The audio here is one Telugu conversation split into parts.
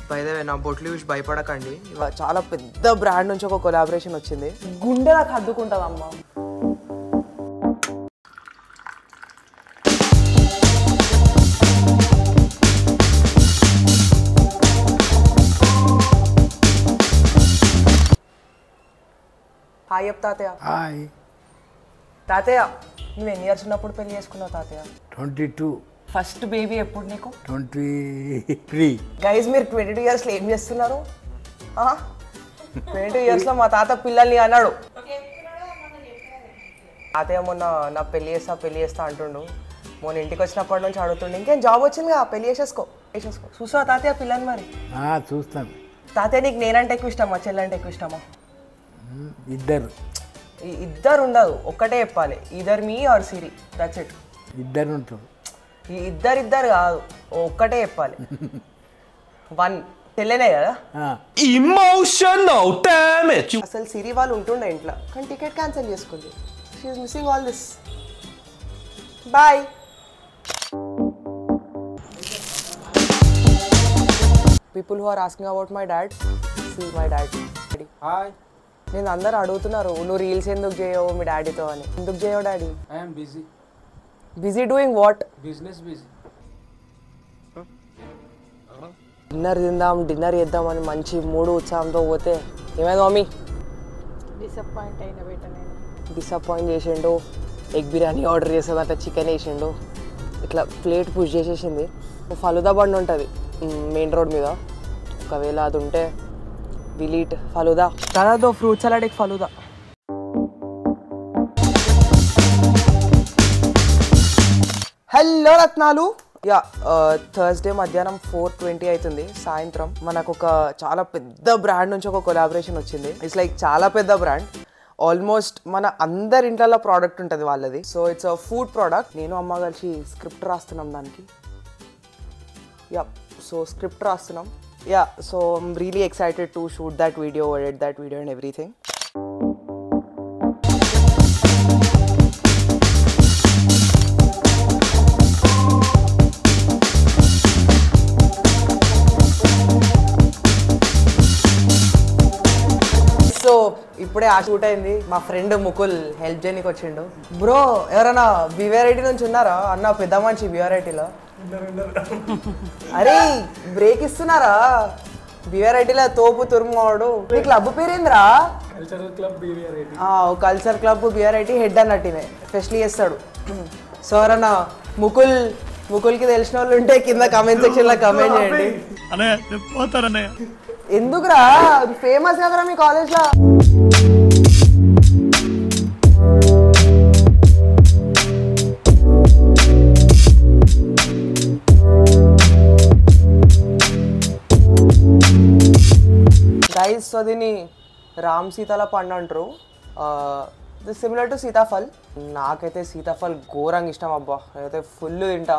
బైదవే నా బొట్లు చూసి భయపడకండి ఇవ- చాలా పెద్ద బ్రాండ్ నుంచి ఒక కొలాబరేషన్ వచ్చింది గుండె నాకు అద్దుకుంటుంది అమ్మ హాయ్ చెప్ తాతయ్య హాయ్ తాతయ్య నువ్వు ఎన్ని ఇయర్స్ ఉన్నప్పుడు పెళ్లి చేసుకున్నావు తాతయ్య ట్వంటీ టూ ఫస్ట్ బేబీ ఎప్పుడు నీకు ట్వంటీ త్రీ గైజ్ మీరు ట్వంటీ టూ ఇయర్స్లో ఏం చేస్తున్నారు ట్వంటీ టూ ఇయర్స్లో మా తాత పిల్లల్ని అన్నాడు తాతయ్య మొన్న నా పెళ్లి చేస్తా పెళ్లి చేస్తా అంటుండు మొన్న ఇంటికి వచ్చినప్పటి నుంచి అడుగుతుండే ఇంకేం జాబ్ వచ్చిందిగా పెళ్లి చేసేసుకో చేసేసుకో చూసావా తాతయ్య పిల్లని మరి చూస్తాను తాతయ్య నీకు నేనంటే ఎక్కువ ఇష్టమా చెల్లంటే ఎక్కువ ఇష్టమా మ్మ్. ఇద్దరు ఈ ఇద్దరు ఉండదు ఒక్కటే చెప్పాలి ఇద్దరు me or Siri that's it ఇద్దరు ఉంటారు ఈ ఇద్దరు ఇద్దరు కాదు ఒక్కటే చెప్పాలి వన్ చెల్లెనే కదా ఆ, Emotional damage. అసలు సిరి వాళ్ళు ఉంటుండే ఇంట్లో కానీ టికెట్ క్యాన్సిల్ చేసుకుంది she's missing all this boy people who are asking about my dad see my dad hi నేను అందరు అడుగుతున్నారు నువ్వు రీల్స్ ఎందుకు చేయవు మీ డాడీతో అని ఎందుకు చేయవు daddy I'm busy busy doing what business busy dinner తిందాం డిన్నర్ చేద్దామని మంచి మూడు ఉత్సాహంతో పోతే ఏమైంది మమ్మీ డిసప్పాయింట్ అయిన బేట నేను డిసప్పాయింట్ చేసిండు ఎగ్ బిర్యానీ ఆర్డర్ చేసేదంట చికెన్ వేసిండు ఇట్లా ప్లేట్ పుష్ చేసేసింది ఫలుదా బండి ఉంటుంది మెయిన్ రోడ్ మీద ఒకవేళ అది ఉంటే విలీట్ ఫలుదా దాదాపు fruit salad egg falooda hello రత్నాలు యా థర్స్డే మధ్యాహ్నం ఫోర్ ట్వంటీ అవుతుంది సాయంత్రం మనకు ఒక చాలా పెద్ద బ్రాండ్ నుంచి ఒక కొలాబరేషన్ వచ్చింది ఇట్స్ లైక్ చాలా పెద్ద బ్రాండ్ ఆల్మోస్ట్ మన అందరి ఇంట్లో ప్రోడక్ట్ ఉంటుంది వాళ్ళది so it's a food product నేను అమ్మ కలిసి స్క్రిప్ట్ రాస్తున్నాం దానికి యా సో స్క్రిప్ట్ రాస్తున్నాం yeah so I'm really excited to shoot that video edit that video and everything so ఇప్పుడే ఆ షూట్ అయింది మా ఫ్రెండ్ ముకుల్ హెల్ప్ చేయడానికి వచ్చిండు బ్రో ఎవరైనా బివారైటీ నుంచి ఉన్నారా అన్న పెద్ద మనిషి బివారైటీలో అరే బ్రేక్ ఇస్తున్నారా బివారైటీలో తోపు తురుమువాడు మీ క్లబ్ పేరేంద్రా cultural club BVRIT culture club BRIT head అన్నట్టునే స్పెషల్లీ చేస్తాడు సో ఎవరన్నా ముకుల్ ముకుల్కి తెలిసిన వాళ్ళు ఉంటే కింద కమెంట్ సెక్షన్లో కమెంట్ చేయండి ఎందుకురా ఫేమస్ కదరా మీ కాలేజ్లో గైస్ సో దీన్ని రామ్ సీతాల పండు అంటారు దిస్ సిమిలర్ టు సీతాఫల్ నాకైతే సీతాఫల్ ఘోరంగా ఇష్టం అబ్బా అయితే ఫుల్ తింటా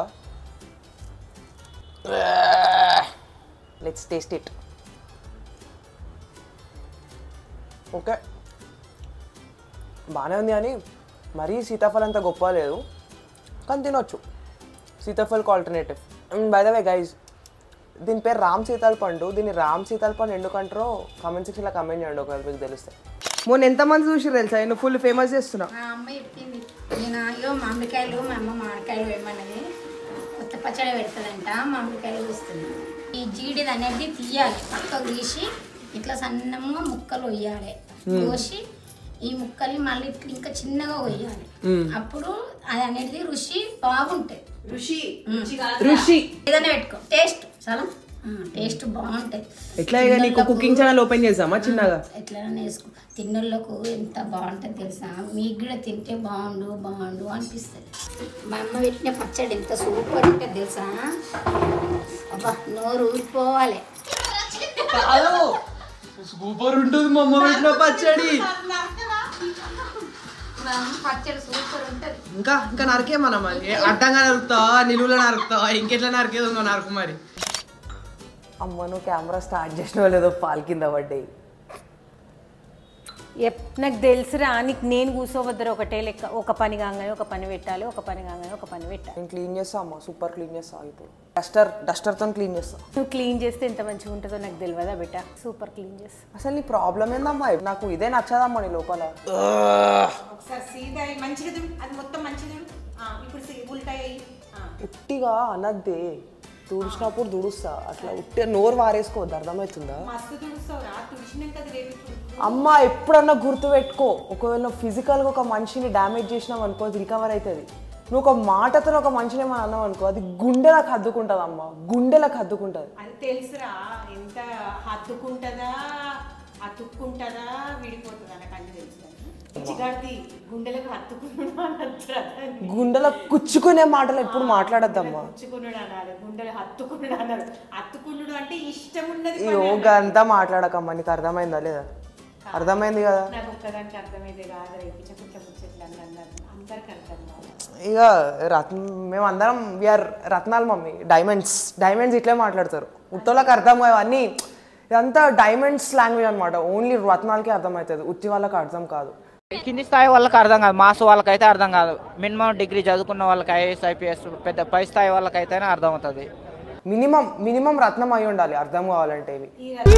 లెట్స్ టేస్ట్ ఇట్ ఓకే బాగానే ఉంది కానీ మరీ సీతాఫల్ అంత గొప్ప లేదు కానీ తినొచ్చు సీతాఫల్కి alternative by the way guys దీని పేరు రామ్ సీతాల్ పండు దీన్ని రామ్ సీతాల్ పండు ఎందుకంటారో కామెంట్ సెక్షన్లో కమెంట్ చేయండి ఒకవేళ మీకు తెలిస్తే మొన్న ఎంతమంది చూసి తెలుసా నేను ఫుల్ ఫేమస్ చేస్తున్నా మా అమ్మ చెప్పింది నేను ఇగో మామిడికాయలు మా అమ్మ మామిడికాయలు వేయమన్నది కొత్త పచ్చడి పెడతాడంట మామిడికాయలు వేస్తుంది ఈ జీడిది అనేది తీయాలి పక్కకు తీసి ఇట్లా సన్నంగా ముక్కలు వేయాలి కోసి ఈ ముక్కల్ని మళ్ళీ ఇట్లా ఇంకా చిన్నగా వేయాలి అప్పుడు అది అనేది రుచి బాగుంటుంది ఋషి ఉమ్. ఋషి ఏదైనా పెట్టుకో టేస్ట్ చాలా టేస్ట్ బాగుంటుంది ఎట్లా ఇక నీకు కుకింగ్ ఛానల్ ఓపెన్ చేసామా చిన్నగా ఎట్లనే వేసుకో తిన్నోళ్ళకు ఎంత బాగుంటుంది తెలుసా మీకు కూడా తింటే బాగుండు బాగుండు అనిపిస్తుంది మా అమ్మ పెట్టిన పచ్చడి ఎంత సూపర్ ఉంటుంది తెలుసా అబ్బా నోరు ఊరిపోవాలి సూపర్ ఉంటుంది మా అమ్మ పెట్టిన పచ్చడి మా అమ్మ పచ్చడి సూపర్ ఉంటుంది ఇంకా ఇంకా నరికే మనం అది. అడ్డంగా నరుకుతావా నిలువులో నరుకుతావా ఇంకెట్లా నరికేది ఉందో నరకు మరి అమ్మ నువ్వు కెమెరా స్టార్ట్ చేసిన లేదో పాలు కింద పడ్డాయి ఎప్ నాకు తెలుసురా నీకు నేను కూర్చోవద్దరు ఒకటే లెక్క ఒక పని కాగానే ఒక పని పెట్టాలి ఒక పని కాగానే ఒక పని పెట్టాలి నేను క్లీన్ చేస్తా అమ్మా సూపర్ క్లీన్ చేస్తా ఇప్పుడు డస్టర్ డస్టర్తో క్లీన్ చేస్తా నువ్వు క్లీన్ చేస్తే ఎంత మంచిగా ఉంటుందో నాకు తెలియదా బిడ్డ సూపర్ క్లీన్ చేస్తా అసలు నీ ప్రాబ్లం ఏందమ్మా నాకు ఇదే నచ్చదమ్మా నీ లోపల ఒకసారి సీదా అయ్యి మంచిగా దుమ్ అది మొత్తం మంచిగా దుమ్. ఆ, ఇప్పుడు సీ- ఉల్టా అయ్యి ఆ. ఉట్టిగా అనద్దే తుడిచినప్పుడు తుడుస్తా అట్లా ఉట్టి నోరు వారేసుకోవద్దు అర్థమవుతుందా మస్తు తుడుస్తావురా తుడిచినాక అది రేపు అమ్మ ఎప్పుడన్నా గుర్తు పెట్టుకో ఒకవేళ నువ్వు ఫిజికల్గా ఒక మనిషిని డ్యామేజ్ చేసినావు అనుకో అది రికవర్ అవుతుంది నువ్వు ఒక మాటతో ఒక మనిషిని ఏమైనా అన్నావు అనుకో అది గుండెలకు హద్దుకుంటుంది అమ్మ గుండెలకు హద్దుకుంటుంది అది తెలుసురా ఎంత హత్తుకుంటుందా అతుక్కుంటుందా విడిపోతుందా నాకు అన్ని తెలుసు చిగాడిది గుండెలకు హత్తుకున్నాడు అనొద్దురా దాన్ని. గుండెలకు కుచ్చుకునే మాటలు ఎప్పుడు మాట్లాడద్దమ్మా హత్తుకున్నాడు అనాలి గుండెలు హత్తుకున్నాడు అన్నారు హత్తుకున్నాడు అంటే ఇష్టం ఉన్నది ఈ యోగా అంతా మాట్లాడకమ్మా నీకు అర్థమైందా లేదా అర్థమైంది కదా నాకు ఒక్కదానికి అర్థమైతే కాదు రేపు చెప్పుట్ల ముచ్చట్లు అన్న అన్నారు అందరికి అర్థం కాదు ఇక రత్న మేమందరం విఆర్ రత్నాలు మమ్మీ డైమండ్స్ డైమండ్స్ ఇట్లే మాట్లాడతారు ఉట్టోళ్ళకి అర్థం అవన్నీ ఇదంతా డైమండ్స్ లాంగ్వేజ్ అనమాట ఓన్లీ రత్నాలకే అర్థమవుతుంది ఉత్తి వాళ్ళకి అర్థం కాదు కింది స్థాయి వాళ్ళకి అర్థం కాదు మాస్ వాళ్ళకైతే అర్థం కాదు మినిమం డిగ్రీ చదువుకున్న వాళ్ళకి ఐఏఎస్ ఐపీఎస్ పెద్ద పై స్థాయి వాళ్ళకైతేనే అర్థం అవుతుంది మినిమం మినిమం రత్నం అయి ఉండాలి అర్థం కావాలంటే ఇవి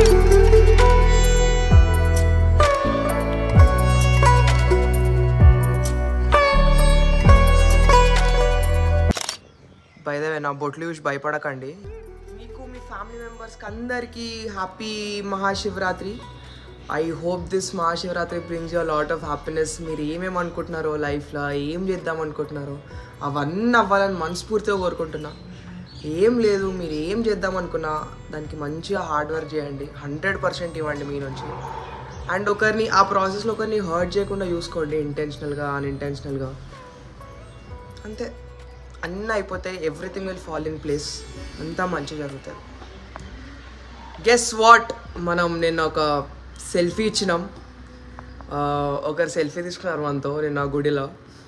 బైదవే నా బొట్లు చూసి భయపడకండి మీకు మీ ఫ్యామిలీ మెంబర్స్కి అందరికీ happy Mahashivratri I hope this Mahashivratri brings you lot of happiness మీరు ఏమేమి అనుకుంటున్నారో లైఫ్లో ఏం చేద్దాం అనుకుంటున్నారో అవన్నీ అవ్వాలని మనస్ఫూర్తిగా కోరుకుంటున్నా ఏం లేదు మీరు ఏం చేద్దాం అనుకున్నా దానికి మంచిగా హార్డ్ వర్క్ చేయండి హండ్రెడ్ పర్సెంట్ ఇవ్వండి మీ నుంచి అండ్ ఒకరిని ఆ ప్రాసెస్లో ఒకరిని హర్ట్ చేయకుండా చూసుకోండి ఇంటెన్షనల్గా అన్ఇంటెన్షనల్గా అంతే అన్నీ అయిపోతాయి everything will fall in place అంతా మంచి జరుగుతుంది గెస్ వాట్ మనం నిన్న ఒక సెల్ఫీ ఇచ్చినాం ఆ, ఒకరు సెల్ఫీ తీసుకున్నారు మనతో నిన్న గుడిలో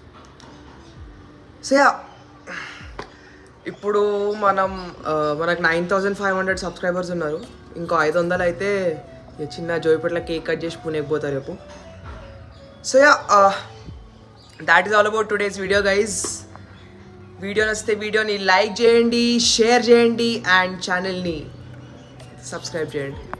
సో యా ఇప్పుడు మనం ఆ, మనకు nine thousand five hundred subscribers ఉన్నారు ఇంకో ఐదు వందలు అయితే ఇక చిన్న జోయిపేటలో కేక్ కట్ చేసి పుణేకి పోతారు రేపు so yeah that is all about today's video guys video నచ్చితే వీడియోని లైక్ చేయండి షేర్ చేయండి అండ్ ఛానల్ని సబ్స్క్రైబ్ చేయండి